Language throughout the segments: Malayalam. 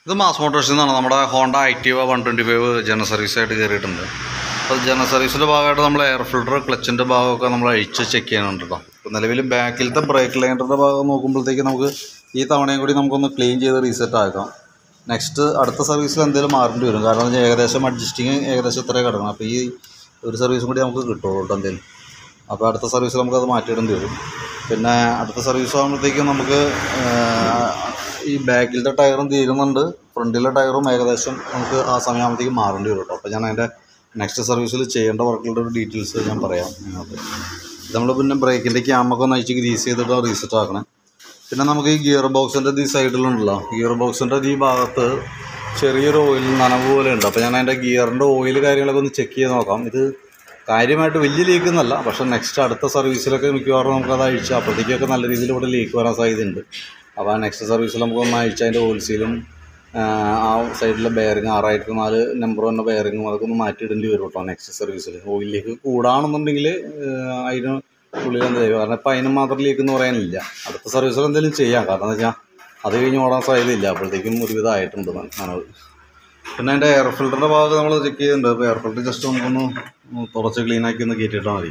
ഇത് മാസ് മോട്ടോഴ്സിൽ നിന്നാണ് നമ്മുടെ Honda Activa one twenty five ജന സർവീസായിട്ട് കയറിയിട്ടുണ്ട് അപ്പോൾ ജന സർവീസിൻ്റെ ഭാഗമായിട്ട് നമ്മൾ എയർ ഫിൽറ്റർ ക്ലച്ചിൻ്റെ ഭാഗമൊക്കെ നമ്മൾ അഴിച്ച് ചെക്ക് ചെയ്യാനുണ്ട് കേട്ടോ അപ്പോൾ നിലവിൽ ബാക്കിലത്തെ ബ്രേക്ക് ലൈനറിൻ്റെ ഭാഗം നോക്കുമ്പോഴത്തേക്ക് നമുക്ക് ഈ തവണയും കൂടി നമുക്കൊന്ന് ക്ലീൻ ചെയ്ത് റീസെറ്റ് ആക്കാം നെക്സ്റ്റ് അടുത്ത സർവീസിൽ എന്തെങ്കിലും മാറേണ്ടി വരും കാരണം എന്ന് വെച്ചാൽ ഏകദേശം അഡ്ജസ്റ്റിങ് ഏകദേശം ഇത്രയും കിടക്കണം അപ്പോൾ ഈ ഒരു സർവീസും കൂടി നമുക്ക് കിട്ടുള്ളൂ കേട്ടോ എന്തെങ്കിലും അപ്പോൾ അടുത്ത സർവീസിൽ നമുക്കത് മാറ്റിയിടേണ്ടി വരും പിന്നെ അടുത്ത സർവീസ് ആകുമ്പോഴത്തേക്കും നമുക്ക് ആ, ഈ ബാക്കിലത്തെ ടയറും തീരുന്നുണ്ട് ഫ്രണ്ടിലെ ടയറും ഏകദേശം നമുക്ക് ആ സമയമാകുമ്പോഴത്തേക്കും മാറേണ്ടി വരും കേട്ടോ അപ്പോൾ ഞാൻ അതിൻ്റെ നെക്സ്റ്റ് സർവീസിൽ ചെയ്യേണ്ട വർക്കുകളുടെ ഒരു ഡീറ്റെയിൽസ് ഞാൻ പറയാം നിങ്ങൾക്ക് നമ്മൾ പിന്നെ ബ്രേക്കിൻ്റെ ക്യാമൊക്കെ ഒന്ന് അഴിച്ച് ഗ്രീസ് ചെയ്തിട്ട് റീസെറ്റ് ആക്കണം പിന്നെ നമുക്ക് ഈ ഗിയർ ബോക്സിൻ്റെ ഈ സൈഡിലുണ്ടല്ലോ ഗിയർ ബോക്സിൻ്റെ ഈ ഭാഗത്ത് ചെറിയൊരു ഓയിൽ നനവ് പോലെ ഉണ്ട് അപ്പോൾ ഞാൻ അതിൻ്റെ ഗിയറിൻ്റെ ഓയിൽ കാര്യങ്ങളൊക്കെ ഒന്ന് ചെക്ക് ചെയ്ത് നോക്കാം ഇത് കാര്യമായിട്ട് വലിയ ലീക്ക് എന്നല്ല പക്ഷേ നെക്സ്റ്റ് അടുത്ത സർവീസിലൊക്കെ മിക്കവാറും നമുക്കത് അഴിച്ച് അപ്പോഴത്തേക്കൊക്കെ നല്ല രീതിയിൽ ഇവിടെ ലീക്ക് വരാൻ സാധ്യതയുണ്ട് അപ്പോൾ ആ നെക്സ്റ്റ് സർവീസിൽ നമുക്കൊന്ന് അഴിച്ച് അതിൻ്റെ ഓയിൽ സീലും ആ സൈഡിലെ ബെയറിങ് ആറായിരത്തി നാല് നമ്പർ വന്ന ബെയറിങ്ങും അതൊക്കെ ഒന്ന് മാറ്റിയിടേണ്ടി വരും കേട്ടോ നെക്സ്റ്റ് സർവീസിൽ ഓയിൽ ലീക്ക് കൂടാണെന്നുണ്ടെങ്കിൽ അതിന് ഉള്ളിൽ എന്താ ചെയ്യുക കാരണം ഇപ്പം അതിന് മാത്രം ലീക്ക് എന്ന് പറയാനില്ല അടുത്ത സർവീസിൽ എന്തെങ്കിലും ചെയ്യാം കാരണം എന്താ വെച്ചാൽ അത് കഴിഞ്ഞ് ഓടാൻ സാധ്യതയില്ല അപ്പോഴത്തേക്കും ഒരുവിധം ആയിട്ടുണ്ട് നനവ് പിന്നെ അതിൻ്റെ എയർ ഫിൽറ്ററിൻ്റെ ഭാഗത്ത് നമ്മൾ ചെക്ക് ചെയ്യുന്നുണ്ട് അപ്പോൾ എയർ ഫിൽറ്റർ ജസ്റ്റ് നമുക്കൊന്ന് തുടച്ച് ക്ലീനാക്കി ഒന്ന് കയറ്റിയിട്ടാൽ മതി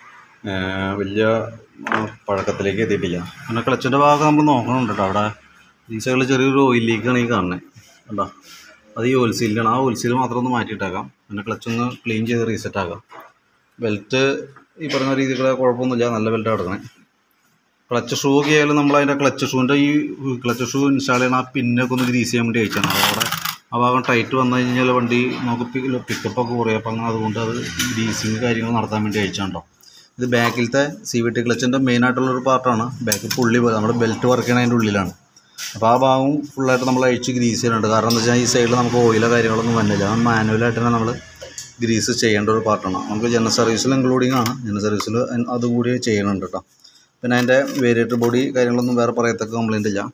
ഏഹ് വലിയ ആ, പഴക്കത്തിലേക്ക് എത്തിയിട്ടില്ല പിന്നെ ക്ലച്ചിൻ്റെ ഭാഗം നമ്മൾ നോക്കണുണ്ട് കേട്ടോ അവിടെ ഈ സൈഡിൽ ചെറിയൊരു ഓയിൽ ലീക്കാണ് ഈ കാണുന്നത് കണ്ടോ അത് ഈ ഓയിൽ സീലിലാണ് ആ ഓയിൽ സീൽ മാത്രം ഒന്ന് മാറ്റിയിട്ടേക്കാം പിന്നെ ക്ലച്ചൊന്ന് ക്ലീൻ ചെയ്ത് റീസെറ്റ് ആക്കാം ബെൽറ്റ് ഈ പറഞ്ഞ രീതിയിൽ കുഴപ്പമൊന്നുമില്ല നല്ല ബെൽറ്റ് കിടക്കണേ ക്ലച്ച് ഷൂ ഒക്കെ ആയാലും നമ്മൾ അതിൻ്റെ ക്ലച്ച് ഷൂവിൻ്റെ ഈ ക്ലച്ച് ഷൂ ഇൻസ്റ്റാൾ ചെയ്യണ ആ പിന്നൊക്കെ ഒന്ന് ഗ്രീസ് ചെയ്യാൻ വേണ്ടി അയച്ചാണ് അവിടെ ആ ഭാഗം ടൈറ്റ് വന്നു കഴിഞ്ഞാൽ വണ്ടി നമുക്ക് പിക്കപ്പ് ഒക്കെ കുറയും അപ്പം അങ്ങനെ അതുകൊണ്ട് അത് ഗ്രീസിങ് കാര്യങ്ങൾ നടത്താൻ വേണ്ടി അയച്ചാണ്ടോ ഇത് ബാക്കിലത്തെ സി വി ടി ക്ലച്ചിൻ്റെ മെയിൻ ആയിട്ടുള്ളൊരു പാർട്ടാണ് ബാക്കിൽ പുള്ളി പോലെ നമ്മുടെ ബെൽറ്റ് വർക്ക് ചെയ്യണ അതിൻ്റെ ഉള്ളിലാണ് അപ്പോൾ ആ ഭാഗം ഫുള്ളായിട്ട് നമ്മൾ അഴിച്ച് ഗ്രീസ് ചെയ്യുന്നുണ്ട് കാരണം എന്താ വെച്ചാൽ ഈ സൈഡിൽ നമുക്ക് ഓയിലോ കാര്യങ്ങളൊന്നും വന്നില്ല അത് മാനുവലായിട്ട് തന്നെ നമ്മൾ ഗ്രീസ് ചെയ്യേണ്ട ഒരു പാർട്ടാണ് നമുക്ക് ജനറൽ സർവീസിൽ ഇൻക്ലൂഡിങ് ആണ് ജനറൽ സർവീസിൽ അതുകൂടി ചെയ്യുന്നുണ്ട് കേട്ടോ പിന്നെ അതിൻ്റെ വേരിയേറ്റർ ബോഡി കാര്യങ്ങളൊന്നും വേറെ പറയത്തക്ക കംപ്ലൈൻ്റ് ഇല്ല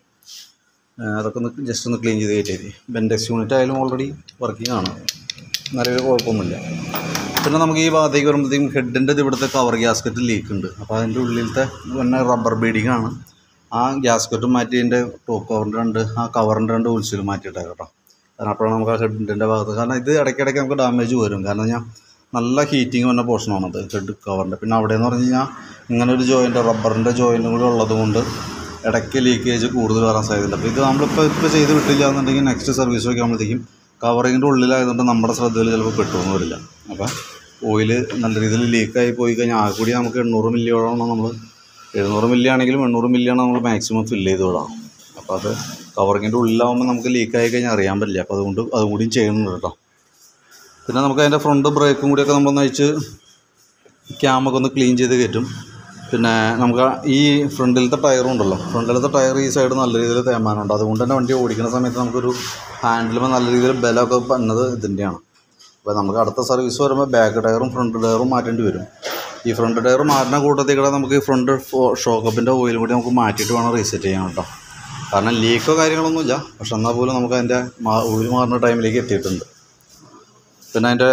ആ, അതൊക്കെ ഒന്ന് ജസ്റ്റ് ഒന്ന് ക്ലീൻ ചെയ്ത് കയറ്റി ബെൻഡെക്സ് യൂണിറ്റ് ആയാലും ഓൾറെഡി വർക്കിംഗ് ആണ് നിലവിൽ കുഴപ്പമൊന്നുമില്ല പിന്നെ നമുക്ക് ഈ ഭാഗത്തേക്ക് വരുമ്പോഴത്തേക്കും ഹെഡിൻ്റെ ഇവിടുത്തെ കവർ ഗ്യാസ്കറ്റ് ലീക്ക് ഉണ്ട് അപ്പോൾ അതിൻ്റെ ഉള്ളിലത്തെ പിന്നെ റബ്ബർ ബീഡിങ് ആണ് ആ ഗ്യാസ്കറ്റ് മാറ്റി അതിൻ്റെ ടോപ്പ് കവറിൻ്റെ രണ്ട് ആ കവറിൻ്റെ രണ്ട് ഉത്സവം മാറ്റിയിട്ടേക്കാം കേട്ടോ കാരണം അപ്പോഴാണ് നമുക്ക് ആ ഹെഡിൻ്റെ ഭാഗത്ത് കാരണം ഇത് ഇടയ്ക്കിടയ്ക്ക് നമുക്ക് ഡാമേജ് വരും കാരണം ഞാൻ നല്ല ഹീറ്റിംഗ് വന്ന പോർഷനാണത് ഹെഡ് കവറിൻ്റെ പിന്നെ അവിടെ എന്ന് പറഞ്ഞു കഴിഞ്ഞാൽ ഇങ്ങനെ ഒരു ജോയിൻ്റ് റബ്ബറിൻ്റെ ജോയിൻറ്റും കൂടി ഉള്ളത് കൊണ്ട് ഇടയ്ക്ക് ലീക്കേജ് കൂടുതൽ വരാൻ സാധ്യതയുണ്ട് അപ്പോൾ ഇത് നമ്മളിപ്പോൾ ഇപ്പോൾ ചെയ്ത് വിട്ടില്ല എന്നുണ്ടെങ്കിൽ നെക്സ്റ്റ് സർവീസ് ഒക്കെ ആകുമ്പോഴത്തേക്കും കവറിങ്ങിൻ്റെ ഉള്ളിലായതുകൊണ്ട് നമ്മുടെ ശ്രദ്ധയിൽ ചിലപ്പോൾ പെട്ടുവെന്ന് വരില്ല അപ്പോൾ ഓയിൽ നല്ല രീതിയിൽ ലീക്കായി പോയി കഴിഞ്ഞാൽ ആ കൂടി നമുക്ക് എണ്ണൂറ് മില്ലിയോളം നമ്മൾ എഴുന്നൂറ് മില്ലി ആണെങ്കിലും എണ്ണൂറ് മില്ലിയാണ് നമ്മൾ മാക്സിമം ഫില്ല് ചെയ്ത് വിടാം അപ്പോൾ അത് കവറിങ്ങിൻ്റെ ഉള്ളിലാവുമ്പോൾ നമുക്ക് ലീക്കായി കഴിഞ്ഞാൽ അറിയാൻ പറ്റില്ല അപ്പോൾ അതുകൊണ്ട് അതും കൂടിയും ചെയ്യുന്നുണ്ട് കേട്ടോ പിന്നെ നമുക്ക് അതിൻ്റെ ഫ്രണ്ട് ബ്രേക്കും കൂടിയൊക്കെ നമ്മളൊന്ന് അയച്ച് ക്യാമൊക്കെ ഒന്ന് ക്ലീൻ ചെയ്ത് കയറ്റും പിന്നെ നമുക്ക് ആ- ഈ ഫ്രണ്ടിലത്തെ ടയറും ഉണ്ടല്ലോ ഫ്രണ്ടിലത്തെ ടയർ ഈ സൈഡ് നല്ല രീതിയിൽ തേമാനുണ്ട് അതുകൊണ്ട് തന്നെ വണ്ടി ഓടിക്കുന്ന സമയത്ത് നമുക്കൊരു ഹാൻഡിലുമ്പോൾ നല്ല രീതിയിൽ ബലമൊക്കെ വന്നത് ഇതിൻ്റെയാണ് അപ്പോൾ നമുക്ക് അടുത്ത സർവീസ് വരുമ്പോൾ ബാക്ക് ടയറും ഫ്രണ്ട് ടയറും മാറ്റേണ്ടി വരും ഈ ഫ്രണ്ട് ടയർ മാറ്റുന്ന കൂട്ടത്തിൽ കൂടെ നമുക്ക് ഈ ഫ്രണ്ട് ഷോക്കപ്പിൻ്റെ ഓയിൽ കൂടി നമുക്ക് മാറ്റിയിട്ട് വേണം റീസെറ്റ് ചെയ്യാൻ കേട്ടോ കാരണം ലീക്കോ കാര്യങ്ങളൊന്നുമില്ല പക്ഷെ എന്നാൽ പോലും നമുക്ക് അതിൻ്റെ ഓയിൽ മാറുന്ന ടൈമിലേക്ക് എത്തിയിട്ടുണ്ട് പിന്നെ അതിൻ്റെ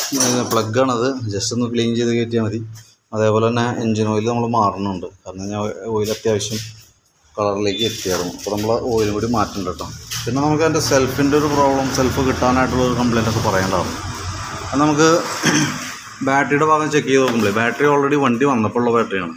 പ്ലഗാണത് ജസ്റ്റ് ഒന്ന് ക്ലീൻ ചെയ്ത് കയറ്റിയാൽ മതി അതേപോലെ തന്നെ എൻജിൻ ഓയിൽ നമ്മൾ മാറുന്നുണ്ട് കാരണം ഞാൻ ഓയിൽ അത്യാവശ്യം കളറിലേക്ക് എത്തിയായിരുന്നു അപ്പോൾ നമ്മൾ ഓയിലും കൂടി മാറ്റുന്നുണ്ട് കേട്ടോ പിന്നെ നമുക്ക് അതിൻ്റെ സെൽഫിൻ്റെ ഒരു പ്രോബ്ലം സെൽഫ് കിട്ടാനായിട്ടുള്ള ഒരു കംപ്ലയിൻ്റ് ഒക്കെ പറയേണ്ടതാണ് അത് നമുക്ക് ബാറ്ററിയുടെ ഭാഗം ചെക്ക് ചെയ്ത് നോക്കുമ്പോഴേ ബാറ്ററി ഓൾറെഡി വണ്ടി വന്നപ്പോഴുള്ള ബാറ്ററിയാണ്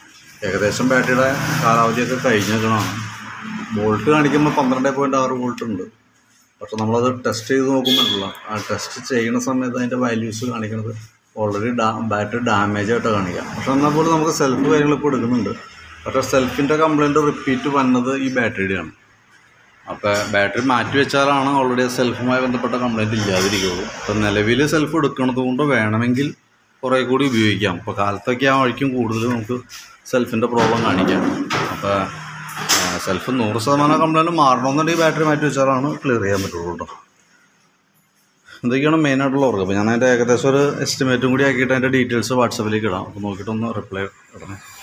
ഏകദേശം ബാറ്ററിയുടെ കാലാവധിയൊക്കെ കഴിഞ്ഞേക്കണമാണ് വോൾട്ട് കാണിക്കുമ്പോൾ പന്ത്രണ്ട് പോയിൻറ്റ് ആറ് വോൾട്ട് ഉണ്ട് പക്ഷെ നമ്മളത് ടെസ്റ്റ് ചെയ്ത് നോക്കുമ്പോഴല്ല ആ ടെസ്റ്റ് ചെയ്യുന്ന സമയത്ത് അതിൻ്റെ വാല്യൂസ് കാണിക്കുന്നത് ഓൾറെഡി ഡാ ബാറ്ററി ഡാമേജ് ആയിട്ട് കാണിക്കാം പക്ഷെ എന്നാൽ പോലും നമുക്ക് സെൽഫ് കാര്യങ്ങളൊക്കെ എടുക്കുന്നുണ്ട് പക്ഷേ സെൽഫിൻ്റെ കംപ്ലയിൻറ്റ് റിപ്പീറ്റ് വന്നത് ഈ ബാറ്ററിയുടെയാണ് അപ്പോൾ ബാറ്ററി മാറ്റി വെച്ചാലാണ് ഓൾറെഡി സെൽഫുമായി ബന്ധപ്പെട്ട കംപ്ലയിൻറ്റ് ഇല്ലാതിരിക്കുള്ളൂ അപ്പോൾ നിലവിൽ സെൽഫ് എടുക്കുന്നത് കൊണ്ട് വേണമെങ്കിൽ കുറേ കൂടി ഉപയോഗിക്കാം ഇപ്പോൾ കാലത്തൊക്കെ ആ വഴിക്കും കൂടുതൽ നമുക്ക് സെൽഫിൻ്റെ പ്രോബ്ലം കാണിക്കാം അപ്പോൾ സെൽഫ് നൂറ് ശതമാനം കംപ്ലയിൻറ്റ് മാറണമെന്നുണ്ടെങ്കിൽ ബാറ്ററി മാറ്റി വെച്ചാലാണ് ക്ലിയർ ചെയ്യാൻ പറ്റുള്ളൂ കേട്ടോ ഇതൊക്കെയാണ് മെയിനായിട്ടുള്ള വർക്ക് അപ്പോൾ ഞാൻ അതിൻ്റെ ഏകദേശം ഒരു എസ്റ്റിമേറ്റും കൂടി ആക്കിയിട്ട് അതിൻ്റെ ഡീറ്റെയിൽസ് വാട്സപ്പിലേക്ക് ഇടാം അപ്പോൾ നോക്കിയിട്ടൊന്ന് റിപ്ലൈ ഇടണേ